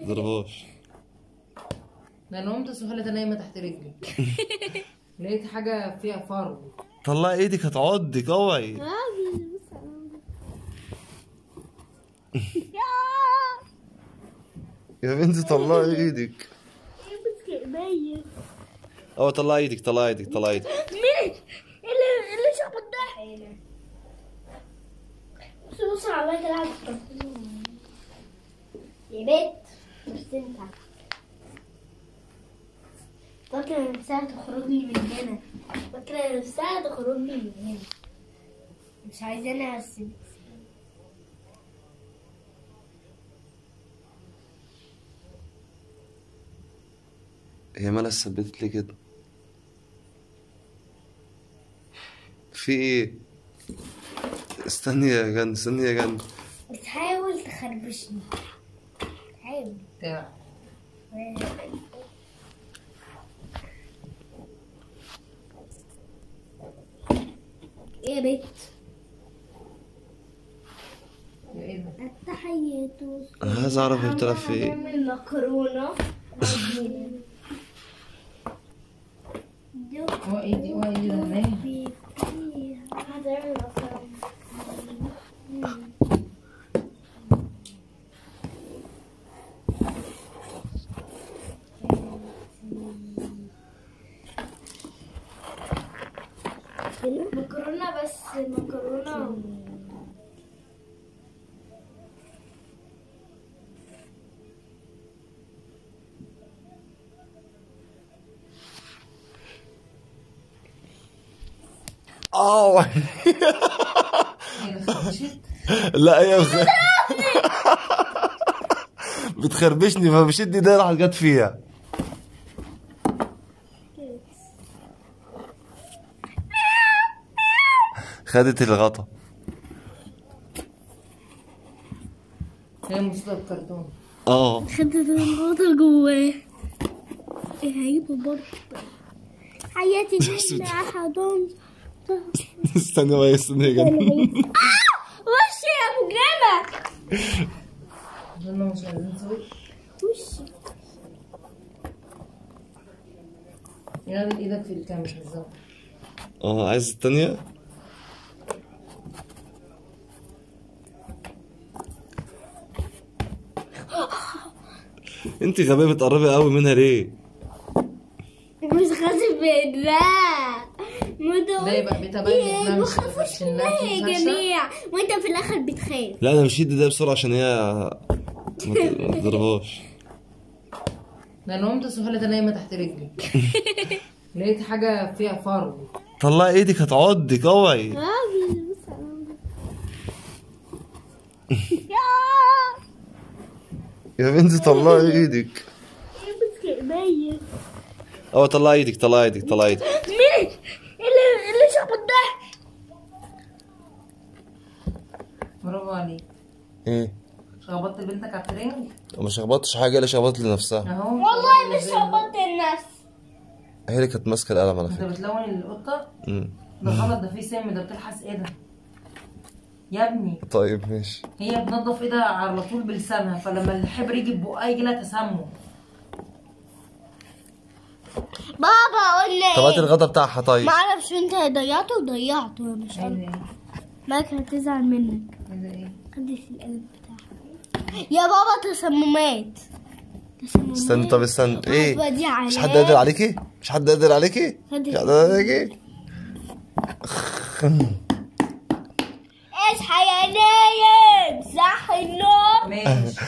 تضربهاش ده انا قمت سهلت نايمه تحت رجلي لقيت حاجه فيها فرو طلع ايدك هتعضك اوعي يا بنتي طلعي ايدك اه طلع ايدك طلع ايدك طلع ايدك مين اللي اللي شخبط ده بص بص على الله كده يا بيت بس انت فاكرة نفسها تخرج لي من هنا فاكرة نفسها تخرج لي من هنا مش عايزاني ارسم هي مالها ثبتت لي كده في ايه استني يا جن استني يا جن بتحاول تخربشني حاول بتاع ايه يا بيت ايه ده التحيات انا عايز اعرف هي بتلعب في ايه هنعمل مكرونة هو ايه دي هو ايه ده هناك هتعمل مكرونة مكرونة بس مكرونة اه ايه ده خربشت لا هي بخ... بتخربشني فبشد ايديها راحت جت فيها خدت الغطا هي مصدر كرتون اه خدت الغطا جواه ايه هجيبه برضه حياتي جنة حضن استنى بقى استنى يا جن وشي يا ابو جامع قلنا مش عايزين نسوي وشي يلا ايدك في الكاميرا بالظبط اه عايز التانية انت غبية بتقربي قوي منها ليه؟ مش خاسف بالله ده يبقى بتبين إنها مش عشان لا في يا فرشة. جميع وانت في الاخر بتخاف لا انا مش ده بسرعة عشان هي ما ما تضربهاش ده انا قمت سهلت نايمه تحت رجلي لقيت حاجه فيها فرو طلع ايدك هتعضك اوعي يا بنتي طلعي ايدك اه طلع ايدك طلع ايدك طلع ايدك مين اللي اللي شخبط ده برافو عليك ايه شخبطت بنتك على الترنج ما شخبطتش حاجة الا شخبطت لنفسها اهو والله مش شخبطت الناس هي اللي كانت ماسكة القلم على انت فكرة بتلون القطه مم. ده غلط ده فيه سم ده بتلحس ايه ده يا ابني طيب ماشي هي بتنضف ايدها على طول بلسانها فلما الحبر يجي ببقها يجي لها تسمم بابا قلنا طب هات الغطا بتاعها طيب ما اعرفش انت ضيعته ضيعته مش ايه عارف ده ايه مالك هتزعل منك ايه ده ايه خدش القلم بتاعها يا بابا تسممات تسممات استنى طب استنى ايه هتودي مش حد قادر عليكي مش حد قادر عليكي حد مش حد قادر عليكي اصحى يا نايم صح النور ماشي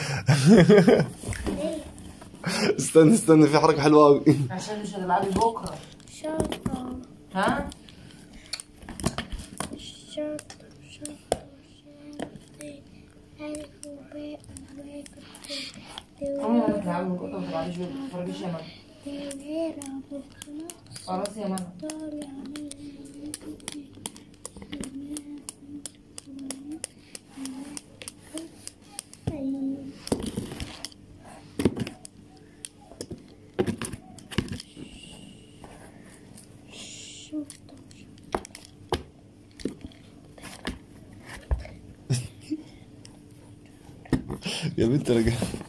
استنى استنى في حركة حلوة قوي عشان مش هتلعبي بكره شرطة ها شرطة شرطة شرطة ألف وباء وباء قومي يا ماما تلعبي بالقطه ما تلعبيش بيها ما تتفرجيش يا ماما خلاص يا ماما يا بنت انا جاي